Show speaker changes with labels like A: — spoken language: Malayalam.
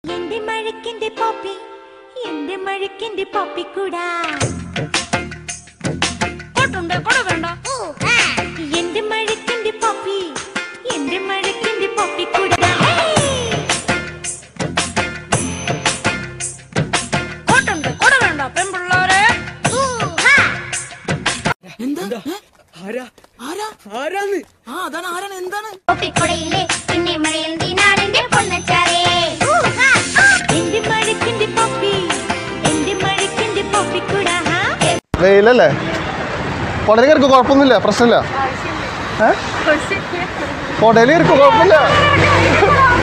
A: എന്റെ മഴക്കിന്റെ പോപ്പി എന്റെ മഴക്കിന്റെ പോപ്പിക്കൂടാ
B: കോട്ടുണ്ട് കൊട വേണ്ട
A: എന്റെ മഴക്കിന്റെ പോപ്പി എന്റെ മഴക്കിന്റെ പോപ്പിക്കൂടാ
B: കോട്ടുണ്ട് കൊട വേണ്ട പെൺപിള്ളാരെ
C: എന്താ
D: ആരാ
C: ആരാ
D: ആരാന്ന്
C: ആ അതാണ് ആരാണ് എന്താണ്
E: ഒപ്പിക്കുടയിലെ പിന്നെ മഴയിൽ നീനാടിന്റെ പൊന്നച്ചാറേ
A: എന്റെ മഴക്കിന്റെ പോപ്പി എന്റെ മഴക്കിന്റെ പോപ്പിക്കൂടാ
F: വെയിലല്ലേ കൊടയിൽ കയറിക്കോ കുഴപ്പമൊന്നുമില്ല പ്രശ്നമില്ല ഏ കൊടയിൽ കയറിക്കോ കുഴപ്പമില്ല